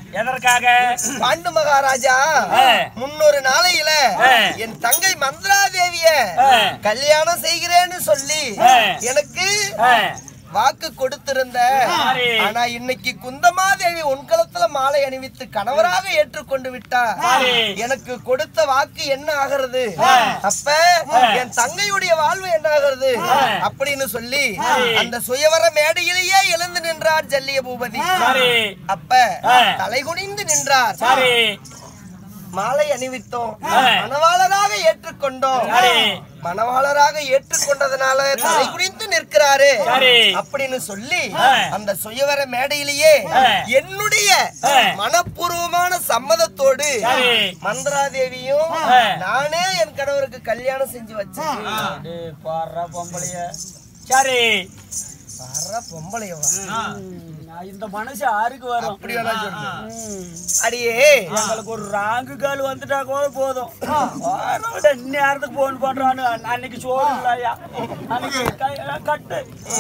எதற்காக பாண்டு மகாராஜா ஆ. முன்னொரு நாளையில ஆ. என் தங்கை மந்திராதேவிய ஆ. கல்யாணம் செய்கிறேன்னு சொல்லி ஆ. எனக்கு ஆ, வாக்கு கொடுத்திருந்த சரி. ஆனா இன்னைக்கு குந்தமாதேவி உன்களத்துல மாலை அணிவித்து கணவராக ஏற்றுக்கொண்டு விட்டா சரி. எனக்கு கொடுத்த வாக்கு என்ன ஆகிறது ஆ. அப்ப என் தங்கையுடைய வாழ்வு என்ன ஆகிறது ஆ. அப்படின்னு சொல்லி சரி. அந்த சுயவர மேடையிலேயே எழுந்து நின்றார் ஜல்லிய பூபதி சரி அப்ப ஆ. தலைகுனிந்து நின்றார் சரி மாலை அணிவித்தோம் ஆ. மணவாளராக ஏற்றுக்கொண்டோம் சரி. மணவாளராக ஏற்றுக்கொண்டதுனால தலை குனிந்து நிற்கிறாரு சரி. அப்படின்னு சொல்லி ஆ. அந்த சுயவர மேடையிலேயே ஆ. என்னுடைய ஆ. மனப்பூர்வமான சம்மதத்தோடு சரி. மந்திராதேவியும் ஆ. நானே என் கணவருக்கு கல்யாணம் செஞ்சு வச்சேன் டேய், பாருடா பொம்பளைய சரி வர்ற பொம்பளையவா நான் இந்த மனசு யாருக்கு வரும் அப்படி வேணா சொல்லு ம். அடியே எங்களுக்கு ஒரு ராங்கு கால் வந்துட்டா கூட போதும் வாரவிட நேரத்துக்கு போன் பண்றான்னு அன்னைக்கு சோறு இல்லையா அன்னைக்கு கை- கட்டு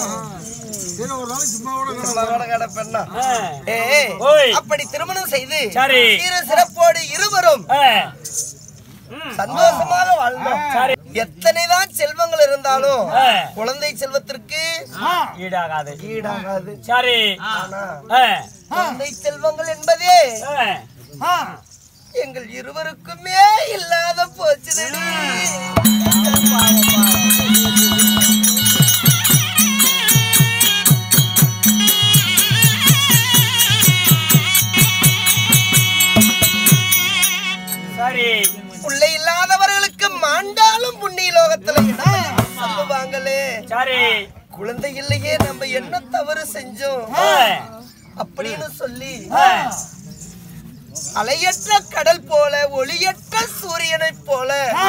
மகன கிடப்பெண்ணா ஆ. ஏய், ஓய். அப்படி திருமணம் செய்து சரி. சிறு சிறப்போடு இருவரும் ஆ. ம். சந்தோஷமாக வாழ்ந்தோம் சரி. எத்தனைதான் செல்வங்கள் இருந்தாலும் ஆ. குழந்தை செல்வத்திற்கு ஈடாகாது ஈடாகாது சரி ஆனா ஆ. குழந்தை செல்வங்கள் என்பதே ஆ. எங்கள் இருவருக்குமே இல்லாத போச்சுதடி சரி பிள்ளை இல்லாதவர்களுக்கு மாண்டாலும் புண்ணிய லோகத்துல இடம் சொல்லுவாங்களே சரி குழந்தை இல்லையே நம்ம என்ன தவறு செஞ்சோம் ஆ. அப்படின்னு சொல்லி ஆ. அலையற்ற கடல் போல ஒளியற்ற சூரியனைப் போல ஆ.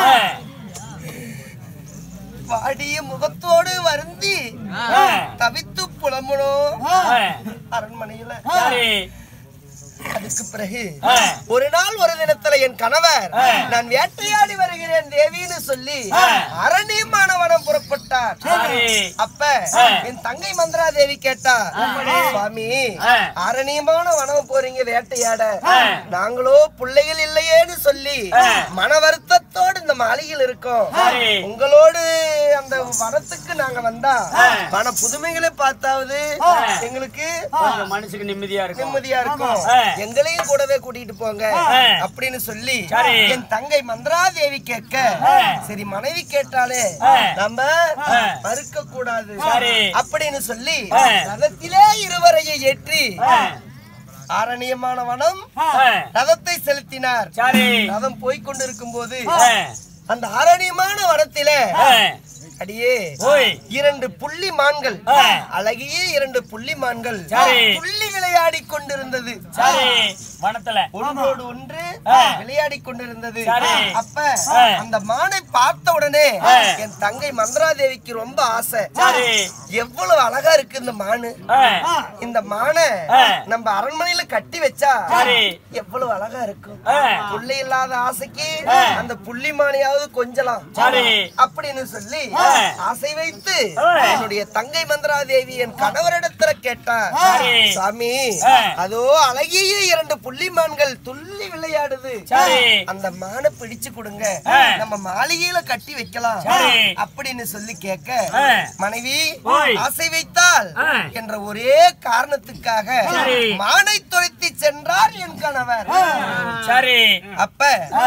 வாடிய முகத்தோடு வருந்தி ஆ. தவித்து புலம்புனோம் ஆ. அரண்மனையில சரி அதுக்கு பிறகு ஆ. ஒரு நாள் ஒரு தினத்துல என் கணவர் ஆ. நான் வேட்டையாடி வருகிறேன் தேவின்னு சொல்லி ஆ. அரணியமானவனம் புறப்பட்டார் சரி. அப்ப ஆ. என் தங்கை மந்திரா தேவி கேட்டா சுவாமி ஆ. அரணியமான வனம் போறீங்க வேட்டையாட ஆ. நாங்களோ பிள்ளைகள் இல்லையேன்னு சொல்லி ஆ. மன வருத்தத்தோடு இந்த மாளிகையில் இருக்கோம் சரி. உங்களோடு அந்த வனத்துக்கு நாங்க வந்தா ஆ. வன புதுமைகளை பார்த்தாவது எங்களுக்கு கொஞ்சம் மனசுக்கு நிம்மதியா இருக்கும் நிம்மதியா இருக்கும் ஆ. எங்களையும் கூடவே கூட்டிட்டு போங்க ஆ. அப்படின்னு சொல்லி சரி. என் தங்கை மந்திராதேவி கேட்க ஆ. சரி மனைவி கேட்டாலே ஆ. நம்ம ஆ. மறுக்க கூடாது சரி. அப்படின்னு சொல்லி ஆ. ரதத்திலே இருவரையை ஏற்றி ஆ. ஆரணியமான வனம் ஆ. ரதத்தை செலுத்தினார் சரி ரதம் போய்க் கொண்டிருக்கும் போது ஆ. அந்த ஆரணியமான வனத்திலே ஆ. அடியே ஓய் இரண்டு புள்ளி மான்கள் ஆ. அழகிய இரண்டு புள்ளி மான்கள் சரி. புள்ளி விளையாடி கொண்டிருந்தது சரி வனத்துல ஒன்றோடு ஒன்று ஆ. விளையாடி கொண்டிருந்தது சரி. அப்ப ஆ. அந்த மானை பார்த்த உடனே ஆ. என் தங்கை மந்திராதேவிக்கு ரொம்ப ஆசை சரி எவ்வளவு அழகா இருக்கு இந்த மானு ஆ. இந்த மானை ஆ. நம்ம அரண்மனையில கட்டி வச்சா சரி. எவ்வளவு அழகா இருக்கும் ஆ. புள்ளி இல்லாத ஆசைக்கு ஆ. அந்த புள்ளி மானையாவது கொஞ்சலாம் சரி. அப்படின்னு சொல்லி ஆ. ஆசை வைத்து ஆ. என்னுடைய தங்கை மந்திராதேவி என் கணவரிடத்துல கேட்டா சரி. சாமி ஆ. அதோ அழகிய இரண்டு புள்ளிமான்கள் துள்ளி விளையாடுது சரி. அந்த மானை பிடிச்சு கொடுங்க ஆ. நம்ம மாளிகையில கட்டி வைக்கலாம் சரி. அப்படின்னு சொல்லி கேட்க ஆ. மனைவி ஓய். ஆசை வைத்தால் ஆ. என்ற ஒரே காரணத்துக்காக சரி. மானை துரைத்து சென்றார் என் கணவர் சரி அப்ப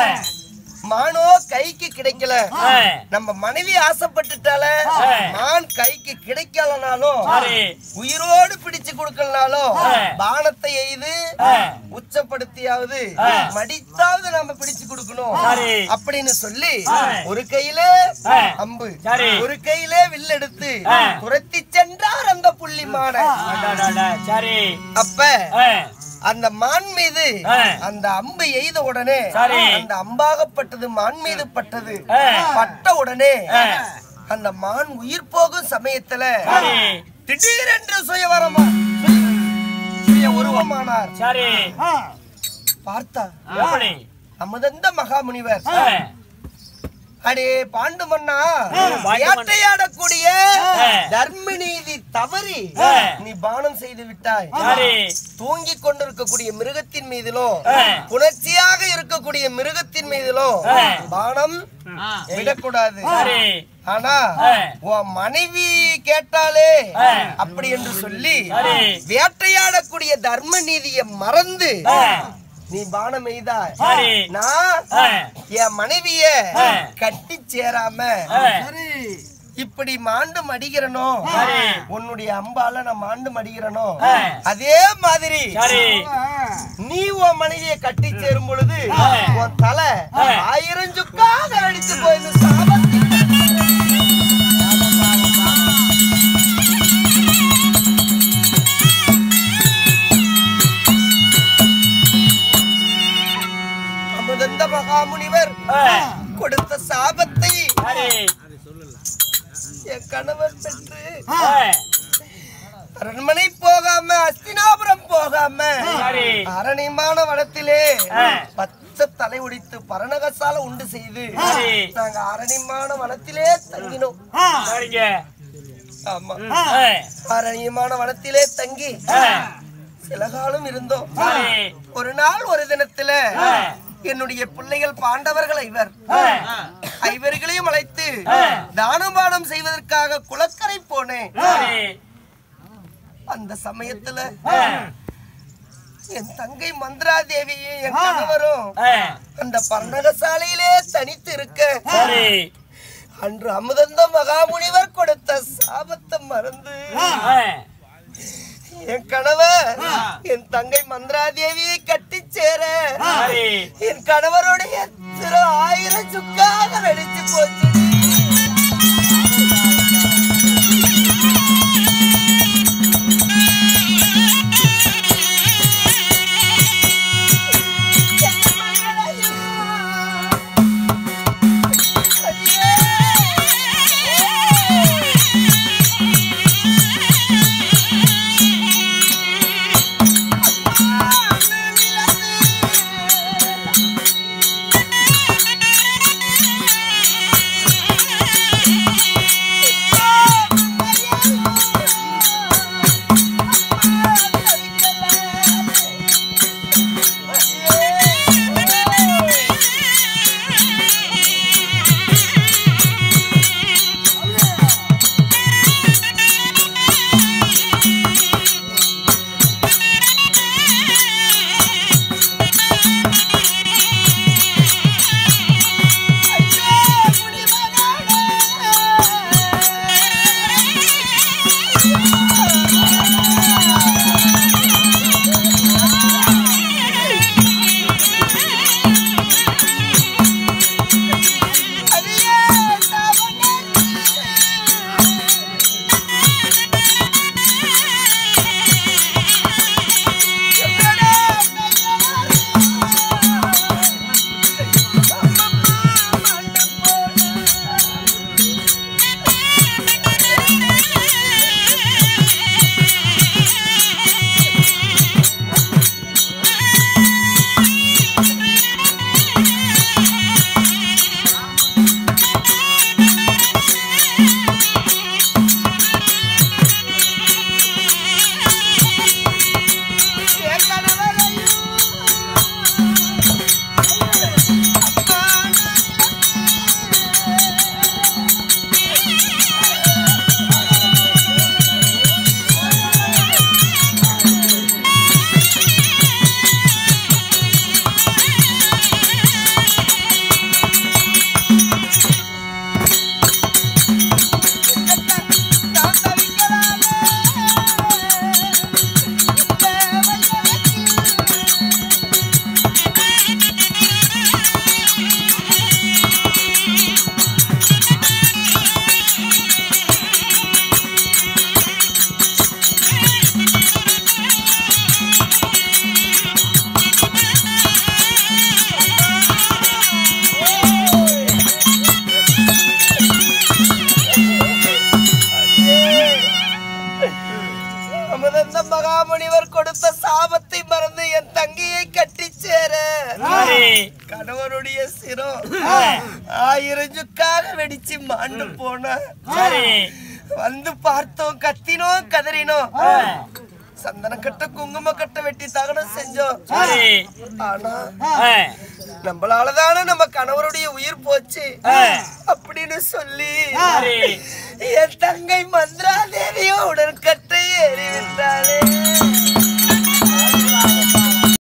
மானோ கைக்கு கிடைக்கல ஆ. நம்ம மனைவி ஆசைப்பட்டுட்டால ஆ. மான் கைக்கு கிடைக்கலனாலும் சரி. உயிரோடு பிடிச்சு கொடுக்கலனாலும் ஆ. பானத்தை எய்து ஆ. உச்சப்படுத்தியாவது ஆ. மடித்தாவது நம்ம பிடிச்சு கொடுக்கணும் சரி. அப்படின்னு சொல்லி ஆ. ஒரு கையில ஆ. அம்பு சரி. ஒரு கையில வில்லெடுத்து ஆ. துரத்தி சென்றார் அந்த புள்ளி மான அடடட, சரி அப்ப ஆ. அந்த மான் மீது ஆ. அந்த அம்பு எய்த உடனே சரி. அந்த அம்பாகப்பட்டது மான் மீது பட்டது ஆ. பட்ட உடனே ஆ. அந்த மான் உயிர் போகும் சமயத்துல சரி. திடீரென்று சுயவரமா சுய உருவமானார் சரி பார்த்தா எப்படி அமுதந்த மகாமுனிவர் ஆ. அடே பாண்டு மன்னா மன்னா. வேட்டையாடக்கூடிய ஆ. தர்ம நீதி தவறி ஆ. நீ பானம் செய்து விட்டாய் சரி தூங்கிக் கொண்டிருக்கக்கூடிய மிருகத்தின் மீதிலும் ஆ. புணர்ச்சியாக இருக்கக்கூடிய மிருகத்தின் மீதிலும் ஆ. பானம் விடக்கூடாது சரி ஆனா ஆ. உன் மனைவி கேட்டாலே ஆ. அப்படி என்று சொல்லி சரி. வேட்டையாடக்கூடிய தர்ம நீதியை மறந்து ஆ. நீ பானம் எய்தாய் சரி. நான் ஆ. என் மனைவிய ஆ. கட்டி சேராம ஆ. இப்படி மாண்டு மடிகிறனோ சரி. உன்னுடைய அம்பால நான் மாண்டு மடிகிறனோ ஆ. அதே மாதிரி சரி நீ உன் மனைவியை கட்டி சேரும் பொழுது ஆ. உன் தலை ஆ. ஆயிரம் சுக்காக அடிச்சு போயிருந்து சாபத்தில் அமுதந்த மகாமுனிவர் ஆ. கொடுத்த சாபத்தை சரி என் கணவர் பெற்று ஆ. அரண்மனை போகாம அஸ்தினாபுரம் போகாம சரி. அரணிமான வனத்திலே ஆ. பச்சை தலை உடித்து பரணகசால உண்டு செய்து சரி. நாங்க அரணிமான வனத்திலே தங்கினோம் சரிங்க ஆமா ஆ. அரணியமான வனத்திலே தங்கி ஆ. சில காலம் இருந்தோம் சரி ஒரு நாள் ஒரு தினத்துல ஆ. என்னுடைய பிள்ளைகள் பாண்டவர்கள் ஐவர் ஆ. ஐவர்களையும் அழைத்து ஆ. தானபானம் செய்வதற்காக குளக்கரை போனேன் சரி அந்த சமயத்துல ஆ. என் தங்கை மந்திரா தேவியும் என் கணவரும் ஆ. அந்த பர்ணகசாலையிலே தனித்து இருக்க சரி அன்று அமுதந்த மகாமுனிவர் கொடுத்த சாபத்தை மறந்து ஆ. என் கணவர் என் தங்கை மந்திராதேவியை கட்டி சேர சரி என் கணவருடைய திரு ஆயிரம் சுக்காக வெடிச்சு போச்சு கணவருடைய சிரம் ஆயிரம் சுக்காக வெடிச்சு மாண்டு போன சரி வந்து பார்த்தோம் கத்தினோம் கதறினோம் சந்தன கட்ட குங்கும கட்ட வெட்டி தகனம் செஞ்சோம் சரி ஆனா ஆ, நம்மளாலதானே நம்ம கணவருடைய உயிர் போச்சு அப்படின்னு சொல்லி சரி என் தங்கை மந்திராதேவியும் உடன் கட்ட